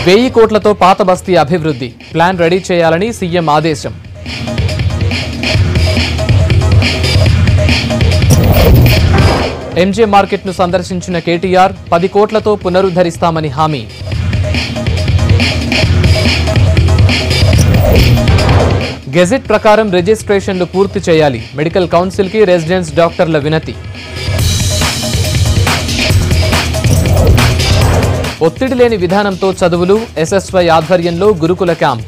వెయ్యి కోట్లతో పాత బస్తీ అభివృద్ధి ప్లాన్ రెడీ చేయాలని సీఎం ఆదేశం ఎంజే మార్కెట్ను సందర్శించిన కేటీఆర్ పది కోట్లతో పునరుద్ధరిస్తామని హామీ గెజెట్ ప్రకారం రిజిస్ట్రేషన్లు పూర్తి చేయాలి మెడికల్ కౌన్సిల్కి రెసిడెన్స్ డాక్టర్ల వినతి ఒత్తిడి లేని విధానంతో చదువులు ఎస్ఎస్వై ఆధ్వర్యంలో గురుకుల క్యాంప్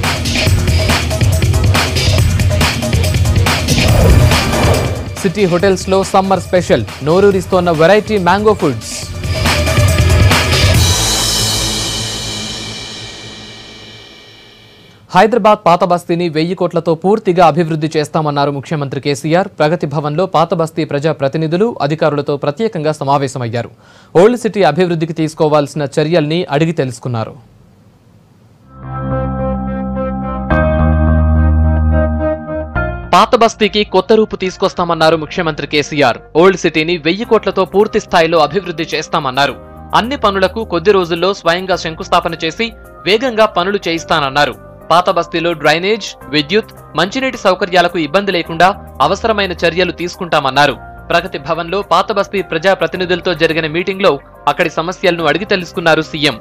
సిటీ హోటల్స్లో సమ్మర్ స్పెషల్ నోరూరిస్తోన్న వెరైటీ మ్యాంగో ఫుడ్స్ హైదరాబాద్ పాత బస్తీని వెయ్యి కోట్లతో పూర్తిగా అభివృద్ధి చేస్తామన్నారు ముఖ్యమంత్రి కేసీఆర్ ప్రగతి భవన్లో పాత బస్తీ ప్రజా ప్రతినిధులు అధికారులతో ప్రత్యేకంగా సమావేశమయ్యారు ఓల్డ్ సిటీ అభివృద్ధికి తీసుకోవాల్సిన చర్యల్ని అడిగి తెలుసుకున్నారు పాత బస్తీకి కొత్త రూపు తీసుకొస్తామన్నారు ముఖ్యమంత్రి కేసీఆర్ ఓల్డ్ సిటీని వెయ్యి కోట్లతో పూర్తి స్థాయిలో అభివృద్ధి చేస్తామన్నారు అన్ని పనులకు కొద్ది రోజుల్లో స్వయంగా శంకుస్థాపన చేసి వేగంగా పనులు చేయిస్తానన్నారు పాత బస్తీలో డ్రైనేజ్ విద్యుత్ మంచినీటి సౌకర్యాలకు ఇబ్బంది లేకుండా అవసరమైన చర్యలు తీసుకుంటామన్నారు ప్రగతి భవన్లో పాత బస్తీ ప్రజా ప్రతినిధులతో జరిగిన మీటింగ్లో అక్కడి సమస్యలను అడిగి తెలుసుకున్నారు సీఎం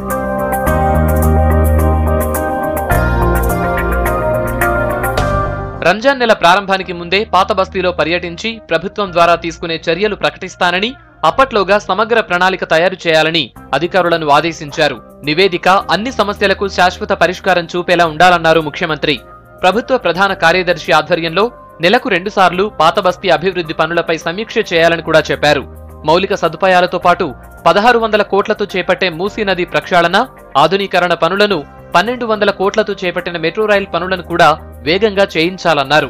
రంజాన్ నెల ప్రారంభానికి ముందే పాత బస్తీలో పర్యటించి ప్రభుత్వం ద్వారా తీసుకునే చర్యలు ప్రకటిస్తానని అప్పట్లోగా సమగ్ర ప్రణాళిక తయారు చేయాలని అధికారులను ఆదేశించారు నివేదిక అన్ని సమస్యలకు శాశ్వత పరిష్కారం చూపేలా ఉండాలన్నారు ముఖ్యమంత్రి ప్రభుత్వ ప్రధాన కార్యదర్శి ఆధ్వర్యంలో నెలకు రెండుసార్లు పాత బస్తీ అభివృద్ధి పనులపై సమీక్ష చేయాలని కూడా చెప్పారు మౌలిక సదుపాయాలతో పాటు పదహారు వందల కోట్లతో చేపట్టే మూసీ నది ప్రక్షాళన ఆధునీకరణ పనులను పన్నెండు వందల కోట్లతో చేపట్టిన మెట్రో రైల్ పనులను కూడా వేగంగా చేయించాలన్నారు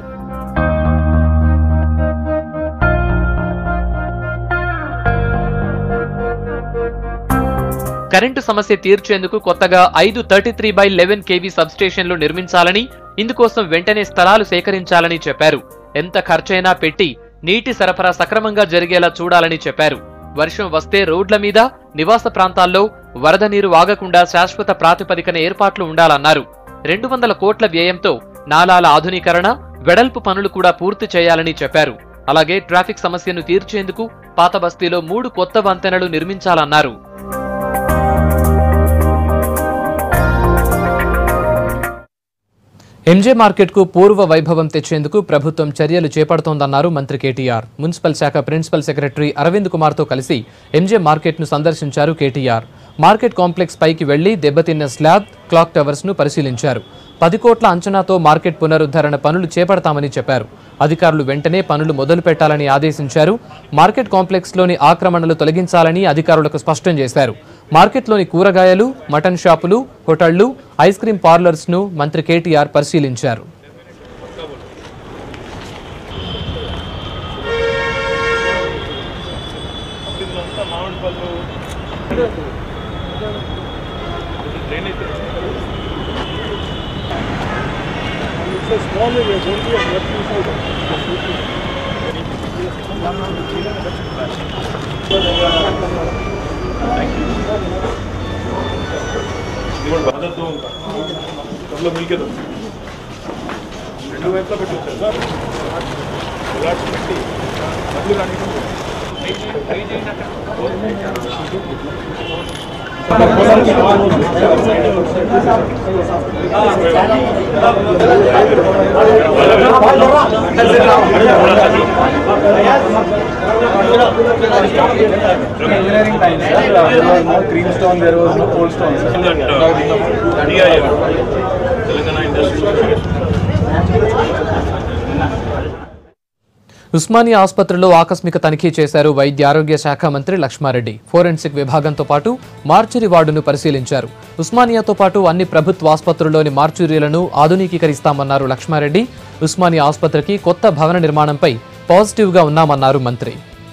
కరెంటు సమస్య తీర్చేందుకు కొత్తగా ఐదు thirty three by eleven KV సబ్స్టేషన్లు నిర్మించాలని ఇందుకోసం వెంటనే స్థలాలు సేకరించాలని చెప్పారు ఎంత ఖర్చైనా పెట్టి నీటి సరఫరా సక్రమంగా జరిగేలా చూడాలని చెప్పారు వర్షం వస్తే రోడ్ల మీద నివాస ప్రాంతాల్లో వరద నీరు ఆగకుండా శాశ్వత ప్రాతిపదికన ఏర్పాట్లు ఉండాలన్నారు రెండు వందల కోట్ల వ్యయంతో నాలాల ఆధునీకరణ వెడల్పు పనులు కూడా పూర్తి చేయాలని చెప్పారు అలాగే ట్రాఫిక్ సమస్యను తీర్చేందుకు పాత బస్తీలో మూడు కొత్త వంతెనలు నిర్మించాలన్నారు ఎంజే మార్కెట్కు పూర్వ వైభవం తెచ్చేందుకు ప్రభుత్వం చర్యలు చేపడుతోందన్నారు మంత్రి కేటీఆర్ మున్సిపల్ శాఖ ప్రిన్సిపల్ సెక్రటరీ అరవింద్ కుమార్తో కలిసి ఎంజే మార్కెట్ను సందర్శించారు కేటీఆర్ మార్కెట్ కాంప్లెక్స్ పైకి వెళ్లి దెబ్బతిన్న స్లాబ్ క్లాక్ టవర్స్ను పరిశీలించారు పది కోట్ల అంచనాతో మార్కెట్ పునరుద్ధరణ పనులు చేపడతామని చెప్పారు అధికారులు వెంటనే పనులు మొదలు పెట్టాలని ఆదేశించారు మార్కెట్ కాంప్లెక్స్లోని ఆక్రమణలు తొలగించాలని అధికారులకు స్పష్టం చేశారు మార్కెట్లోని కూరగాయలు మటన్ షాపులు హోటళ్లు ఐస్ క్రీం పార్లర్స్ను మంత్రి కేటీఆర్ పరిశీలించారు मदद दूंगा सब लोग मिलके दो రెండు వైపులా పెట్టి వచ్చారు సార్ గులాబ్స్ పెట్టి డబ్బులు కానీ engineering time, sir. Uh, there was no greenstone, there was no cold stone, sir. Telangana industry Osmania ఆసుపత్రిలో ఆకస్మిక తనిఖీ చేశారు వైద్య ఆరోగ్య శాఖ మంత్రి లక్ష్మారెడ్డి ఫోరెన్సిక్ విభాగంతో పాటు మార్చురీ వార్డును పరిశీలించారు ఉస్మానియాతో పాటు అన్ని ప్రభుత్వ ఆసుపత్రుల్లోని మార్చురీలను ఆధునికీకరిస్తామన్నారు లక్ష్మారెడ్డి ఉస్మానియా ఆసుపత్రికి కొత్త భవన నిర్మాణంపై పాజిటివ్గా ఉన్నామన్నారు మంత్రి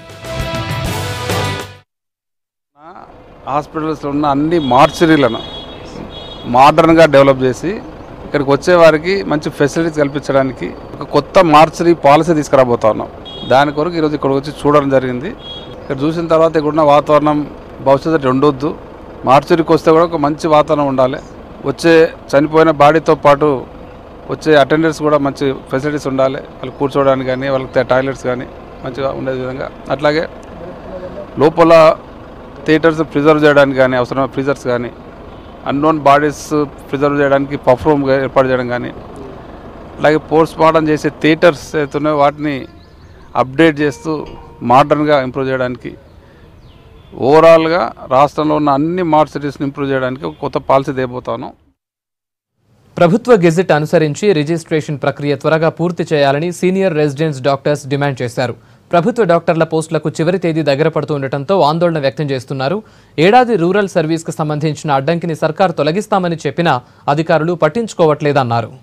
హాస్పిటల్స్లో ఉన్న అన్ని మార్చరీలను మోడర్న్గా డెవలప్ చేసి ఇక్కడికి వచ్చే వారికి మంచి ఫెసిలిటీస్ కల్పించడానికి ఒక కొత్త మార్చరీ పాలసీ తీసుకురాబోతా ఉన్నాం దాని కొరకు ఈరోజు ఇక్కడికి వచ్చి చూడడం జరిగింది ఇక్కడ చూసిన తర్వాత ఇక్కడ ఉన్న వాతావరణం భవిష్యత్తు ఉండొద్దు మార్చురికి వస్తే కూడా ఒక మంచి వాతావరణం ఉండాలి వచ్చే చనిపోయిన బాడీతో పాటు వచ్చే అటెండర్స్ కూడా మంచి ఫెసిలిటీస్ ఉండాలి వాళ్ళు కూర్చోవడానికి కానీ వాళ్ళకి టాయిలెట్స్ కానీ మంచిగా ఉండే విధంగా అట్లాగే లోపల థియేటర్స్ ప్రిజర్వ్ చేయడానికి కానీ అవసరమైన ఫ్రీజర్స్ కానీ అన్నోన్ బాడీస్ ప్రిజర్వ్ చేయడానికి పఫ్ రూమ్ ఏర్పాటు చేయడం కానీ అలాగే పోస్ట్ మార్టం చేసే థియేటర్స్ అవుతున్నాయో వాటిని అప్డేట్ చేస్తూ మోడర్న్గా ఇంప్రూవ్ చేయడానికి ఓవరాల్గా రాష్ట్రంలో ఉన్న అన్ని మార్ట్ సిటీస్ని ఇంప్రూవ్ చేయడానికి ఒక కొత్త పాలసీ తేబోతాను ప్రభుత్వ గెజిట్ అనుసరించి రిజిస్ట్రేషన్ ప్రక్రియ త్వరగా పూర్తి చేయాలని సీనియర్ రెసిడెంట్స్ డాక్టర్స్ డిమాండ్ చేశారు ప్రభుత్వ డాక్టర్ల పోస్టులకు చివరి తేదీ దగ్గర పడుతూ ఉండటంతో ఆందోళన వ్యక్తం చేస్తున్నారు ఏడాది రూరల్ సర్వీస్కు సంబంధించిన అడ్డంకిని సర్కారు తొలగిస్తామని చెప్పినా అధికారులు పట్టించుకోవట్లేదన్నారు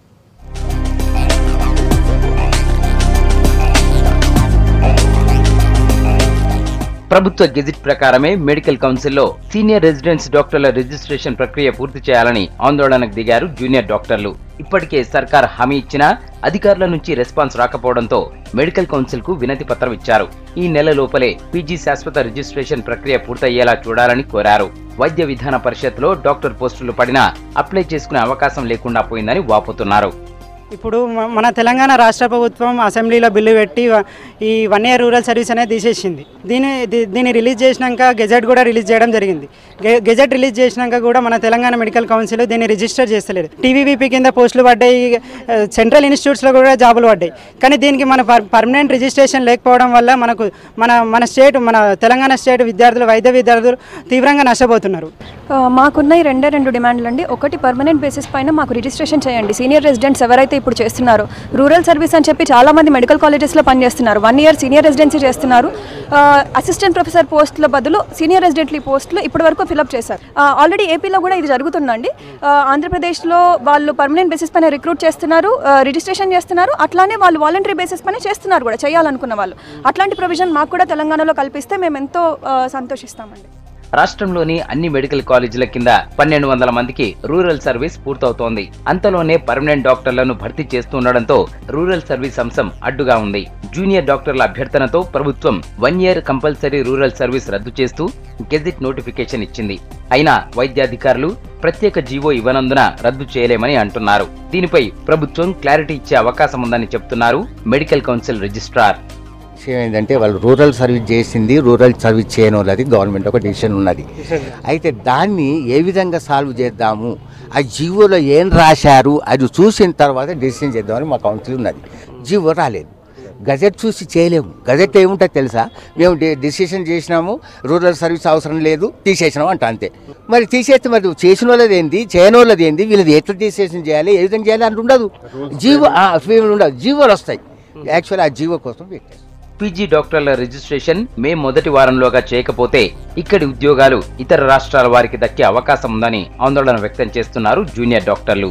ప్రభుత్వ గెజిట్ ప్రకారమే మెడికల్ కౌన్సిల్లో సీనియర్ రెసిడెంట్స్ డాక్టర్ల రిజిస్ట్రేషన్ ప్రక్రియ పూర్తి చేయాలని ఆందోళనకు దిగారు జూనియర్ డాక్టర్లు ఇప్పటికే సర్కార్ హామీ ఇచ్చినా అధికారుల నుంచి రెస్పాన్స్ రాకపోవడంతో మెడికల్ కౌన్సిల్ కు వినతి పత్రం ఇచ్చారు ఈ నెల లోపలే పీజీ శాశ్వత రిజిస్ట్రేషన్ ప్రక్రియ పూర్తయ్యేలా చూడాలని కోరారు వైద్య విధాన పరిషత్లో డాక్టర్ పోస్టులు పడినా అప్లై చేసుకునే అవకాశం లేకుండా పోయిందని వాపోతున్నారు ఇప్పుడు మ- మన తెలంగాణ రాష్ట్ర ప్రభుత్వం అసెంబ్లీలో బిల్లు పెట్టి వ- ఈ వన్ ఇయర్ రూరల్ సర్వీస్ అనేది తీసేసింది దీని దీ- దీన్ని రిలీజ్ చేసినాక గెజెట్ కూడా రిలీజ్ చేయడం జరిగింది గె- గెజెట్ రిలీజ్ చేసినాక కూడా మన తెలంగాణ మెడికల్ కౌన్సిల్ దీన్ని రిజిస్టర్ చేస్తలేదు టీవీబీపీ కింద పోస్టులు పడ్డాయి ఆ, సెంట్రల్ ఇన్స్టిట్యూట్స్లో కూడా జాబులు పడ్డాయి కానీ దీనికి మన పర్- పర్మనెంట్ రిజిస్ట్రేషన్ లేకపోవడం వల్ల మనకు మన మన స్టేట్ మన తెలంగాణ స్టేట్ విద్యార్థులు వైద్య విద్యార్థులు తీవ్రంగా నష్టపోతున్నారు ఆ, మాకున్న ఈ రెండే రెండు డిమాండ్లు అండి ఒకటి పర్మనెంట్ బేసిస్ పైన మాకు రిజిస్ట్రేషన్ చేయండి సీనియర్ రెసిడెంట్స్ ఎవరైతే ఇప్పుడు చేస్తున్నారో రూరల్ సర్వీస్ అని చెప్పి చాలా మంది మెడికల్ కాలేజెస్లో పనిచేస్తున్నారు వన్ ఇయర్ సీనియర్ రెసిడెన్సీ చేస్తున్నారు ఆ, అసిస్టెంట్ ప్రొఫెసర్ పోస్టుల బదులు సీనియర్ రెసిడెంట్లీ పోస్టులు ఇప్పటి వరకు ఫిలప్ చేశారు ఆ, ఆల్రెడీ ఏపీలో కూడా ఇది జరుగుతుందండి ఆ, ఆంధ్రప్రదేశ్లో వాళ్ళు పర్మనెంట్ బేసిస్ పైన రిక్రూట్ చేస్తున్నారు ఆ, రిజిస్ట్రేషన్ చేస్తున్నారు అట్లానే వాళ్ళు వాలంటరీ బేసిస్ పైన చేస్తున్నారు కూడా చేయాలనుకున్న వాళ్ళు అట్లాంటి ప్రొవిజన్ మాకు కూడా తెలంగాణలో కల్పిస్తే మేము ఎంతో ఆ, సంతోషిస్తామండి రాష్ట్రంలోని అన్ని మెడికల్ కాలేజీల కింద పన్నెండు వందల మందికి రూరల్ సర్వీస్ పూర్తవుతోంది అంతలోనే పర్మనెంట్ డాక్టర్లను భర్తీ చేస్తుండటంతో రూరల్ సర్వీస్ అంశం అడ్డుగా ఉంది జూనియర్ డాక్టర్ల అభ్యర్థనతో ప్రభుత్వం one year compulsory rural service రద్దు చేస్తూ గెజిట్ నోటిఫికేషన్ ఇచ్చింది అయినా వైద్యాధికారులు ప్రత్యేక జీవో ఇవ్వనందున రద్దు చేయలేమని అంటున్నారు దీనిపై ప్రభుత్వం క్లారిటీ ఇచ్చే అవకాశం ఉందని చెప్తున్నారు మెడికల్ కౌన్సిల్ రిజిస్ట్రార్ విషయం ఏంటంటే వాళ్ళు రూరల్ సర్వీస్ చేసింది రూరల్ సర్వీస్ చేయని వాళ్ళది గవర్నమెంట్ ఒక డిసిషన్ ఉన్నది అయితే దాన్ని ఏ విధంగా సాల్వ్ చేద్దాము ఆ జీవోలో ఏం రాశారు అది చూసిన తర్వాత డిసిషన్ చేద్దామని మా కౌన్సిల్ ఉన్నది జీవో రాలేదు గజెట్ చూసి చేయలేము గజెట్ ఏముంటుంది తెలుసా మేము డి- డిసిషన్ చేసినాము రూరల్ సర్వీస్ అవసరం లేదు తీసేసినాము అంట అంతే మరి తీసేస్తే మరి చేసిన వాళ్ళది ఏంది చేయని వాళ్ళది ఏంది వీళ్ళది ఎట్లా డిసిషన్ చేయాలి ఏ విధంగా చేయాలి అంత ఉండదు జీవో ఆ, ఉండదు జీవోలు వస్తాయి యాక్చువల్ ఆ జీవో కోసం పెట్టారు పీజీ డాక్టర్ల రిజిస్ట్రేషన్ మే మొదటి వారంలోగా చేయకపోతే ఇక్కడి ఉద్యోగాలు ఇతర రాష్ట్రాల వారికి దక్కే అవకాశం ఉందని ఆందోళన వ్యక్తం చేస్తున్నారు జూనియర్ డాక్టర్లు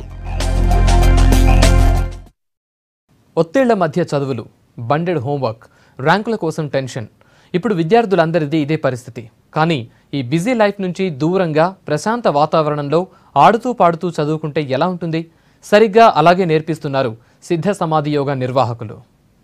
ఒత్తిళ్ల మధ్య చదువులు బండెడ్ హోంవర్క్ ర్యాంకుల కోసం టెన్షన్ ఇప్పుడు విద్యార్థులందరిది ఇదే పరిస్థితి కానీ ఈ బిజీ లైఫ్ నుంచి దూరంగా ప్రశాంత వాతావరణంలో ఆడుతూ పాడుతూ చదువుకుంటే ఎలా ఉంటుంది సరిగ్గా అలాగే నేర్పిస్తున్నారు సిద్ధ సమాధి యోగా నిర్వాహకులు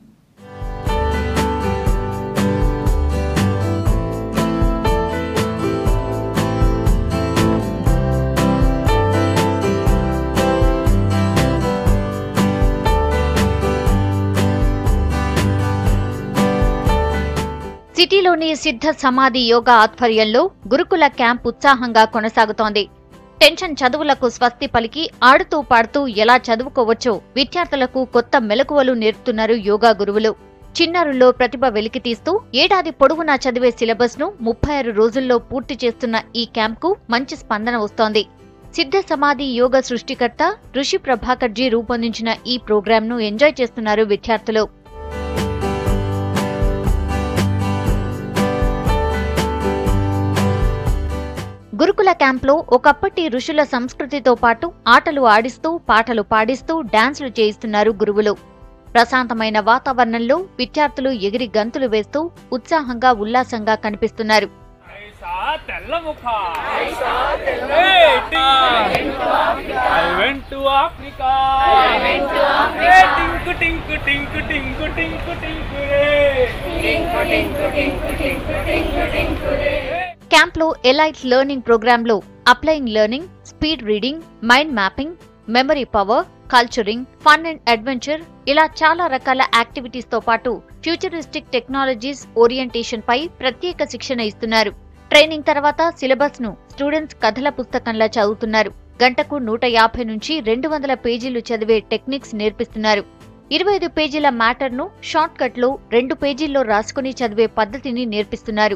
సిటీలోని సిద్ధ సమాధి యోగా ఆధ్వర్యంలో గురుకుల క్యాంప్ ఉత్సాహంగా కొనసాగుతోంది టెన్షన్ చదువులకు స్వస్తి పలికి ఆడుతూ పాడుతూ ఎలా చదువుకోవచ్చో విద్యార్థులకు కొత్త మెలకువలు నేర్పుతున్నారు యోగా గురువులు చిన్నారుల్లో ప్రతిభ వెలికితీస్తూ ఏడాది పొడవునా చదివే సిలబస్ ను ముప్పై ఆరు రోజుల్లో పూర్తి చేస్తున్న ఈ క్యాంప్కు మంచి స్పందన వస్తోంది సిద్ధ సమాధి యోగ సృష్టికర్త ఋషి ప్రభాకర్జీ రూపొందించిన ఈ ప్రోగ్రాంను ఎంజాయ్ చేస్తున్నారు విద్యార్థులు గురుకుల క్యాంప్లో ఒకప్పటి ఋషుల సంస్కృతితో పాటు ఆటలు ఆడిస్తూ పాటలు పాడిస్తూ డాన్సులు చేయిస్తున్నారు గురువులు ప్రశాంతమైన వాతావరణంలో విద్యార్థులు ఎగిరి గంతులు వేస్తూ ఉత్సాహంగా ఉల్లాసంగా కనిపిస్తున్నారు I went to Africa. I went to Africa. Tinku tinku tinku tinku tinku tinku re. Tinku tinku tinku tinku tinku tinku re. క్యాంప్లో ఎలైట్ లెర్నింగ్ ప్రోగ్రాంలో applying learning speed reading mind mapping memory power culturing fun and adventure ఇలా చాలా రకాల activities తో పాటు futuristic technologies orientation పై ప్రత్యేక శిక్షణ ఇస్తున్నారు ట్రైనింగ్ తర్వాత సిలబస్ ను స్టూడెంట్స్ కథల పుస్తకంలా చదువుతున్నారు గంటకు నూట యాభై నుంచి రెండు వందల పేజీలు చదివే టెక్నిక్స్ నేర్పిస్తున్నారు ఇరవై ఐదు పేజీల మ్యాటర్ ను షార్ట్ కట్ లో రెండు పేజీల్లో రాసుకుని చదివే పద్ధతిని నేర్పిస్తున్నారు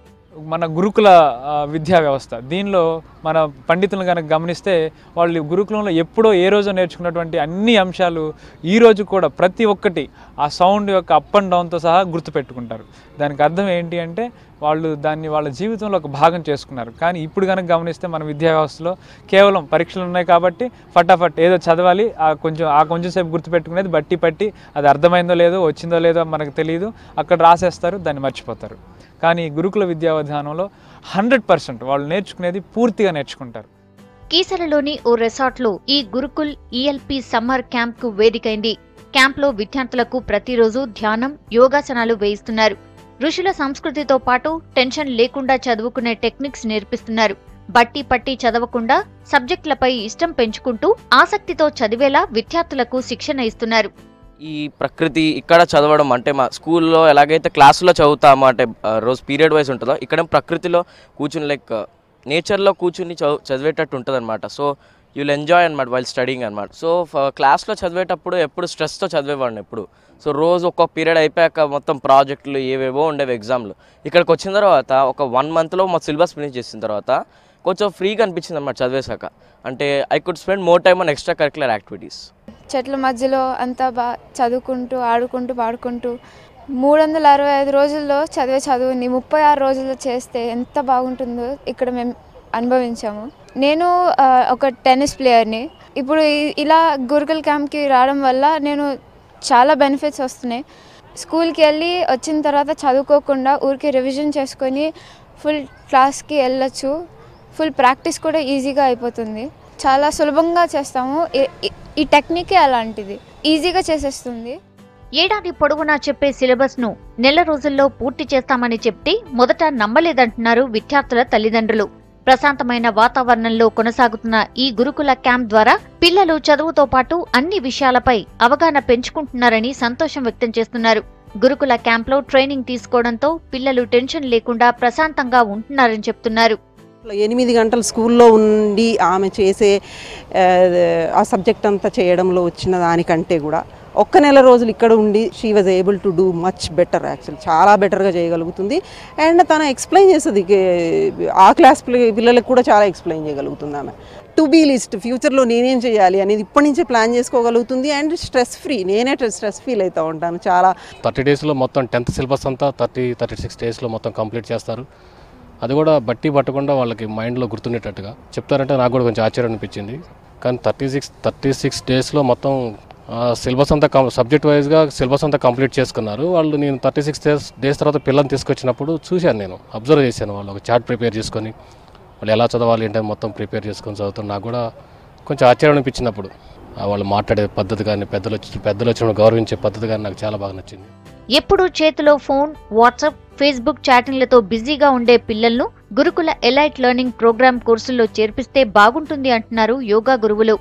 మన గురుకుల ఆ, విద్యా వ్యవస్థ దీనిలో మన పండితులను కనుక గమనిస్తే వాళ్ళు గురుకులంలో ఎప్పుడో ఏ రోజు నేర్చుకున్నటువంటి అన్ని అంశాలు ఈ రోజు కూడా ప్రతి ఒక్కటి ఆ సౌండ్ యొక్క అప్ అండ్ డౌన్తో సహా గుర్తుపెట్టుకుంటారు దానికి అర్థం ఏంటి అంటే వాళ్ళు దాన్ని వాళ్ళ జీవితంలో ఒక భాగం చేసుకున్నారు కానీ ఇప్పుడు కనుక గమనిస్తే మన విద్యా వ్యవస్థలో కేవలం పరీక్షలు ఉన్నాయి కాబట్టి ఫటాఫట్ ఏదో చదవాలి ఆ కొంచెం ఆ కొంచెం సేపు గుర్తుపెట్టుకునేది బట్టి పట్టి అది అర్థమైందో లేదో వచ్చిందో లేదో మనకు తెలియదు అక్కడ రాసేస్తారు దాన్ని మర్చిపోతారు కానీ గురుకుల విద్యా విధానంలో హండ్రెడ్ పర్సెంట్ వాళ్ళు నేర్చుకునేది పూర్తిగా నేర్చుకుంటారు కీసరలోని ఓ రిసార్ట్లో ఈ గురుకుల్ ఈఎల్పి సమ్మర్ క్యాంప్ కు వేదికైంది క్యాంప్లో విద్యార్థులకు ప్రతిరోజు ధ్యానం యోగాసనాలు వేయిస్తున్నారు ఋషుల సంస్కృతితో పాటు టెన్షన్ లేకుండా చదువుకునే టెక్నిక్స్ నేర్పిస్తున్నారు బట్టి పట్టి చదవకుండా సబ్జెక్టులపై ఇష్టం పెంచుకుంటూ ఆసక్తితో చదివేలా విద్యార్థులకు శిక్షణ ఇస్తున్నారు ఈ ప్రకృతి ఇక్కడ చదవడం అంటే మా స్కూల్లో ఎలాగైతే క్లాసులో చదువుతామో అంటే ఆ, రోజు పీరియడ్ వైజ్ ఉంటుందో ఇక్కడ ప్రకృతిలో కూర్చుని లైక్ నేచర్లో కూర్చుని చదువు చదివేటట్టు ఉంటుంది అనమాట సో యూల్ ఎంజాయ్ అనమాట వైల్ స్టడింగ్ అనమాట సో క్లాస్లో చదివేటప్పుడు ఎప్పుడు స్ట్రెస్తో చదివేవాడిని ఎప్పుడు సో రోజు ఒక్కొక్క పీరియడ్ అయిపోయాక మొత్తం ప్రాజెక్టులు ఏవేవో ఉండేవి ఎగ్జామ్లు ఇక్కడికి వచ్చిన తర్వాత ఒక వన్ మంత్లో మా సిలబస్ ఫినిష్ చేసిన తర్వాత కొంచెం ఫ్రీగా అనిపించింది అనమాట చదివేశాక అంటే I could spend more time on extra curricular activities చెట్ల మధ్యలో అంతా బా చదువుకుంటూ ఆడుకుంటూ పాడుకుంటూ మూడు వందల అరవై ఐదు రోజుల్లో చదివే చదువుని ముప్పై ఆరు రోజుల్లో చేస్తే ఎంత బాగుంటుందో ఇక్కడ మేము అనుభవించాము నేను ఆ, ఒక టెన్నిస్ ప్లేయర్ని ఇప్పుడు ఈ- ఇలా గురుకుల్ క్యాంప్కి రావడం వల్ల నేను చాలా బెనిఫిట్స్ వస్తున్నాయి స్కూల్కి వెళ్ళి వచ్చిన తర్వాత చదువుకోకుండా ఊరికే రివిజన్ చేసుకొని ఫుల్ క్లాస్కి వెళ్ళొచ్చు ఫుల్ ప్రాక్టీస్ కూడా ఈజీగా అయిపోతుంది చాలా సులభంగా చేస్తాము ఈ- ఈ- ఈ టెక్నికే అలాంటిది ఈజీగా చేసేస్తుంది ఏడాది పొడవునా చెప్పే సిలబస్ ను నెల రోజుల్లో పూర్తి చేస్తామని చెప్తే మొదట నమ్మలేదంటున్నారు విద్యార్థుల తల్లిదండ్రులు ప్రశాంతమైన వాతావరణంలో కొనసాగుతున్న ఈ గురుకుల క్యాంప్ ద్వారా పిల్లలు చదువుతో పాటు అన్ని విషయాలపై అవగాహన పెంచుకుంటున్నారని సంతోషం వ్యక్తం చేస్తున్నారు గురుకుల క్యాంప్లో ట్రైనింగ్ తీసుకోవడంతో పిల్లలు టెన్షన్ లేకుండా ప్రశాంతంగా ఉంటున్నారని చెప్తున్నారు ఎనిమిది గంటలు స్కూల్లో ఉండి ఆమె చేసే ఆ, ఆ సబ్జెక్ట్ అంతా చేయడంలో వచ్చిన దానికంటే కూడా ఒక్క నెల రోజులు ఇక్కడ ఉండి she was able to do much better actual చాలా బెటర్గా చేయగలుగుతుంది అండ్ తను ఎక్స్ప్లెయిన్ చేస్తుంది కే- ఆ క్లాస్ పిల్ల- పిల్లలకు కూడా చాలా ఎక్స్ప్లెయిన్ చేయగలుగుతుంది ఆమె టు బీ లిస్ట్ ఫ్యూచర్లో నేనేం చేయాలి అనేది ఇప్పటి నుంచే ప్లాన్ చేసుకోగలుగుతుంది అండ్ స్ట్రెస్ ఫ్రీ నేనే స్ట్రెస్ ఫీల్ అవుతూ ఉంటాను చాలా థర్టీ డేస్లో మొత్తం టెన్త్ సిలబస్ అంతా థర్టీ థర్టీ సిక్స్ డేస్లో మొత్తం కంప్లీట్ చేస్తారు అది కూడా బట్టి పట్టకుండా వాళ్ళకి మైండ్లో గుర్తుండేటట్టుగా చెప్తారంటే నాకు కూడా కొంచెం ఆశ్చర్యం అనిపించింది కానీ థర్టీ సిక్స్ థర్టీ సిక్స్ డేస్లో మొత్తం సిలబస్ అంతా సబ్జెక్ట్ వైజ్గా సిలబస్ అంతా కంప్లీట్ చేసుకున్నారు వాళ్ళు నేను థర్టీ సిక్స్ డేస్ డేస్ తర్వాత పిల్లల్ని తీసుకొచ్చినప్పుడు చూశాను నేను అబ్జర్వ్ చేశాను వాళ్ళు ఒక చార్ట్ ప్రిపేర్ చేసుకొని వాళ్ళు ఎలా చదవాలి ఏంటని మొత్తం ప్రిపేర్ చేసుకొని చదువుతారు నాకు కూడా కొంచెం ఆశ్చర్యం అనిపించినప్పుడు ఆ వాళ్ళు మాట్లాడే పద్ధతి కానీ పెద్దలు వచ్చి పెద్దలు వచ్చిన గౌరవించే పద్ధతి కానీ నాకు చాలా బాగా నచ్చింది ఎప్పుడూ చేతిలో ఫోన్ వాట్సాప్ ఫేస్బుక్ చాటింగ్లతో బిజీగా ఉండే పిల్లలను గురుకుల ఎలైట్ లెర్నింగ్ ప్రోగ్రామ్ కోర్సుల్లో చేర్పిస్తే బాగుంటుంది అంటున్నారు యోగా గురువులు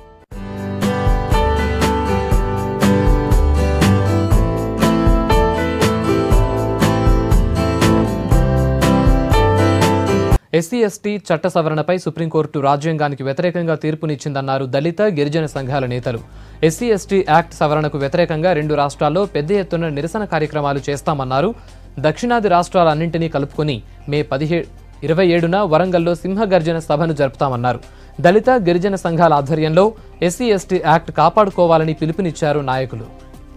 ఎస్సీ ఎస్టీ చట్ట సవరణపై సుప్రీంకోర్టు రాజ్యాంగానికి వ్యతిరేకంగా తీర్పునిచ్చిందన్నారు దళిత గిరిజన సంఘాల నేతలు ఎస్సీ ఎస్టీ యాక్ట్ సవరణకు వ్యతిరేకంగా రెండు రాష్ట్రాల్లో పెద్ద ఎత్తున నిరసన కార్యక్రమాలు చేస్తామన్నారు దక్షిణాది రాష్ట్రాలన్నింటినీ కలుపుకొని మే పదిహే ఇరవై ఏడున వరంగల్లో సింహగర్జన సభను జరుపుతామన్నారు దళిత గిరిజన సంఘాల ఆధ్వర్యంలో ఎస్సీ ఎస్టీ యాక్ట్ కాపాడుకోవాలని పిలుపునిచ్చారు నాయకులు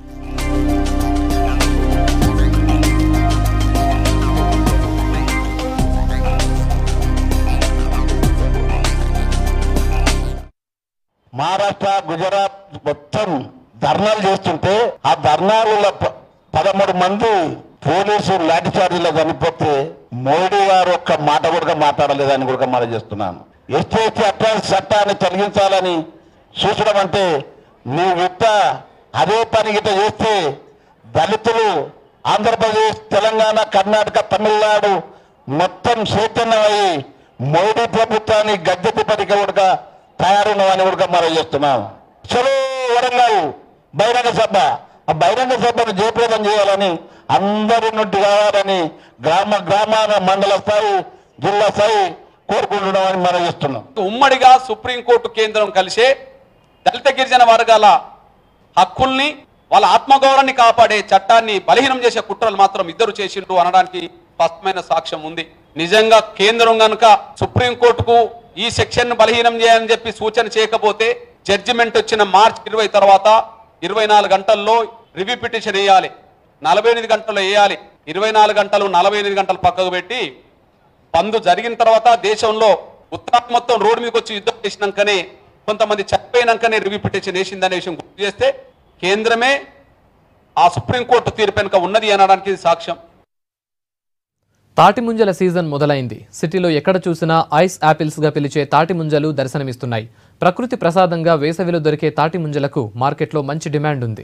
మహారాష్ట్ర గుజరాత్ మొత్తం ధర్నాలు చేస్తుంటే ఆ ధర్నాలలో ప- పదమూడు మంది పోలీసు లాఠీ చార్జీలో చనిపోతే మోడీ గారు ఒక్క మాట కూడా మాట్లాడలేదని కూడా మనం చేస్తున్నాను ఎస్టీ ఎస్టీ అట్రాన్స్ చట్టాన్ని తొలగించాలని చూసడం అంటే నీ యుద్ధ అదే పని గిట్ట చేస్తే దళితులు ఆంధ్రప్రదేశ్ తెలంగాణ కర్ణాటక తమిళనాడు మొత్తం చైతన్యమయ్యి మోడీ ప్రభుత్వాన్ని గద్దె పడిక ఉడక తయారున్నవని ఉడక మనం చేస్తున్నాం చలో వరంగల్ బహిరంగ సభ ఆ బహిరంగ సభను జయప్రదం చేయాలని అందరి నుండి కావాలని గ్రామ గ్రామాల మండల స్థాయి జిల్లా స్థాయి కోరుకుంటున్నామని మనం చేస్తున్నాం ఉమ్మడిగా సుప్రీంకోర్టు కేంద్రం కలిసే దళిత గిరిజన వర్గాల హక్కుల్ని వాళ్ళ ఆత్మగౌరవాన్ని కాపాడే చట్టాన్ని బలహీనం చేసే కుట్రలు మాత్రం ఇద్దరు చేసిండ్రు అనడానికి స్పష్టమైన సాక్ష్యం ఉంది నిజంగా కేంద్రం గనుక సుప్రీంకోర్టుకు ఈ సెక్షన్ బలహీనం చేయాలని చెప్పి సూచన చేయకపోతే జడ్జిమెంట్ వచ్చిన మార్చ్ ఇరవై తర్వాత ఇరవై నాలుగు గంటల్లో రివ్యూ పిటిషన్ వేయాలి నలభై ఎనిమిది గంటలు వేయాలి ఇరవై నాలుగు గంటలు నలభై ఎనిమిది గంటలు పక్కకు పెట్టి బంద్ జరిగిన తర్వాత దేశంలో ఉత్తరాఖండ్ మొత్తం రోడ్డు మీదకి వచ్చి యుద్ధం చేసినాకనే కొంతమంది చనిపోయినాకనే రివ్యూ పిటిషన్ వేసిందనే విషయం గుర్తు చేస్తే కేంద్రమే ఆ సుప్రీంకోర్టు తీర్పు వెనుక ఉన్నది అనడానికి ఇది సాక్ష్యం తాటి ముంజల సీజన్ మొదలైంది సిటీలో ఎక్కడ చూసినా ఐస్ యాపిల్స్ గా పిలిచే తాటి ముంజలు దర్శనమిస్తున్నాయి ప్రకృతి ప్రసాదంగా వేసవిలో దొరికే తాటి ముంజలకు మార్కెట్లో మంచి డిమాండ్ ఉంది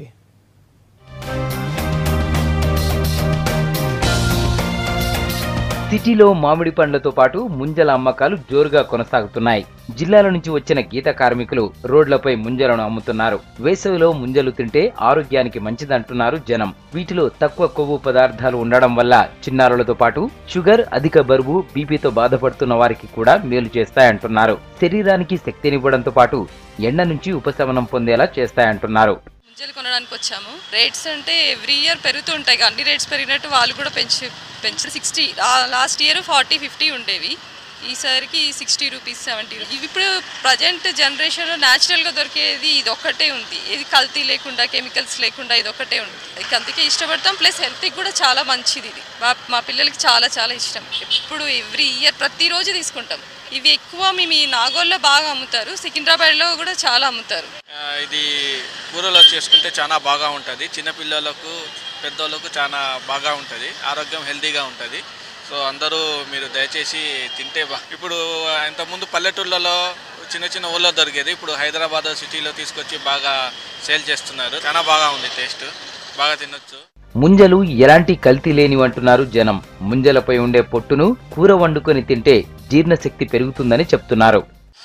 సిటీలో మామిడి పండ్లతో పాటు ముంజల అమ్మకాలు జోరుగా కొనసాగుతున్నాయి జిల్లాల నుంచి వచ్చిన గీత కార్మికులు రోడ్లపై ముంజలను అమ్ముతున్నారు వేసవిలో ముంజలు తింటే ఆరోగ్యానికి మంచిదంటున్నారు జనం వీటిలో తక్కువ కొవ్వు పదార్థాలు ఉండడం వల్ల చిన్నారులతో పాటు షుగర్ అధిక బరువు బీపీతో బాధపడుతున్న వారికి కూడా మేలు చేస్తాయంటున్నారు శరీరానికి శక్తినివ్వడంతో పాటు ఎండ నుంచి ఉపశమనం పొందేలా చేస్తాయంటున్నారు ముంజలు కొనడానికి వచ్చాము రేట్స్ అంటే ఎవ్రీ ఇయర్ పెరుగుతుంటాయి ఇక అన్ని రేట్స్ పెరిగినట్టు వాళ్ళు కూడా పెంచి పెంచి sixty last year forty fifty ఉండేవి ఈసారికి సిక్స్టీ రూపీస్ సెవెంటీ ఇవి ఇప్పుడు ప్రజెంట్ జనరేషన్లో న్యాచురల్గా దొరికేది ఇది ఒక్కటే ఉంది ఇది కల్తీ లేకుండా కెమికల్స్ లేకుండా ఇది ఒక్కటే ఉంది ఇక అందుకే ఇష్టపడతాం ప్లస్ హెల్త్కి కూడా చాలా మంచిది ఇది మా మా పిల్లలకి చాలా చాలా ఇష్టం ఎప్పుడు ఎవ్రీ ఇయర్ ప్రతిరోజు తీసుకుంటాం ఇవి ఎక్కువ మేము ఈ నాగోల్లో బాగా అమ్ముతారు సికింద్రాబాద్లో కూడా చాలా అమ్ముతారు ఆ, ఇది కూరలో చేసుకుంటే చాలా బాగా ఉంటుంది చిన్నపిల్లలకు పెద్దోళ్ళకు చాలా బాగా ఉంటుంది ఆరోగ్యం హెల్తీగా ఉంటుంది సో అందరూ మీరు దయచేసి తింటే బా ఇప్పుడు ఇంతకుముందు పల్లెటూళ్ళలో చిన్న చిన్న ఊళ్ళో దొరికేది ఇప్పుడు హైదరాబాద్ సిటీలో తీసుకొచ్చి బాగా సేల్ చేస్తున్నారు చాలా బాగా ఉంది టేస్ట్ బాగా తినొచ్చు ముంజలు ఎలాంటి కల్తీ లేనివంటున్నారు జనం ముంజలపై ఉండే పొట్టును కూర వండుకొని తింటే జీర్ణశక్తి పెరుగుతుందని చెప్తున్నారు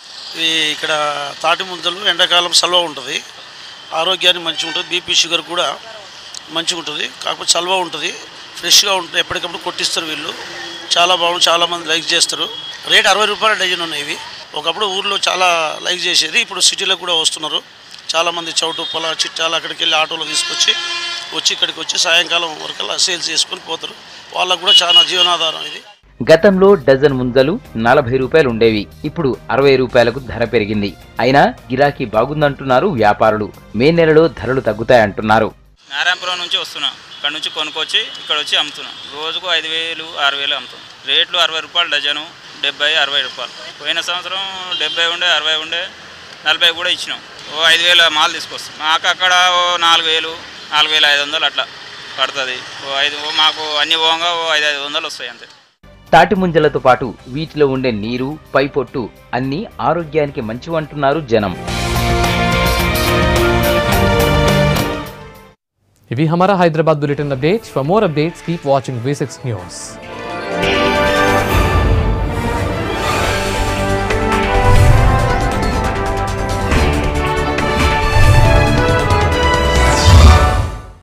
ఈ ఇక్కడ తాటి ముంజలు ఎండాకాలం సల్వ ఉంటుంది ఆరోగ్యానికి మంచిగా ఉంటుంది బీపీ షుగర్ కూడా మంచిగా ఉంటుంది కాకపోతే సల్వ ఉంటుంది ఫ్రెష్గా ఉంటుంది ఎప్పటికప్పుడు కొట్టిస్తారు వీళ్ళు చాలా బాగుంది చాలా మంది లైక్ చేస్తారు రేట్ అరవై రూపాయల డజన్ ఉన్నాయి ఇవి ఒకప్పుడు ఊర్లో చాలా లైక్ చేసేది ఇప్పుడు సిటీలో కూడా వస్తున్నారు చాలామంది చౌటు పొల చిట్టాలు అక్కడికి వెళ్ళి ఆటోలో తీసుకొచ్చి వచ్చి ఇక్కడికి వచ్చి సాయంకాలం వరకల్లా సేల్స్ చేసుకొని పోతారు వాళ్ళకు కూడా చాలా జీవనాధారం ఇది గతంలో డజన్ ముంజలు నలభై రూపాయలు ఉండేవి ఇప్పుడు అరవై రూపాయలకు ధర పెరిగింది అయినా గిరాకీ బాగుందంటున్నారు వ్యాపారులు మే నెలలో ధరలు తగ్గుతాయంటున్నారు నారాయణపురం నుంచి వస్తున్నాం ఇక్కడ నుంచి కొనుక్కొచ్చి ఇక్కడ వచ్చి అమ్ముతున్నాం రోజుకు ఐదు వేలు ఆరు వేలు అమ్ముతాం రేట్లు అరవై రూపాయలు డజను డెబ్బై అరవై రూపాయలు పోయిన సంవత్సరం డెబ్బై ఉండే అరవై ఉండే నలభై కూడా ఇచ్చినాం ఓ ఐదు వేల మాల్ తీసుకొస్తాం మాకు అక్కడ ఓ నాలుగు వేలు నాలుగు వేల ఐదు వందలు అట్లా పడుతుంది ఓ ఐదు ఓ మాకు అన్ని పోగా ఓ ఐదు ఐదు వందలు వస్తాయి అంతే తాటి ముంజలతో పాటు వీటిలో ఉండే నీరు పై పొట్టు అన్నీ ఆరోగ్యానికి మంచివంటున్నారు జనం ఇవి Hamara Hyderabad bulletin updates for more updates keep watching V six news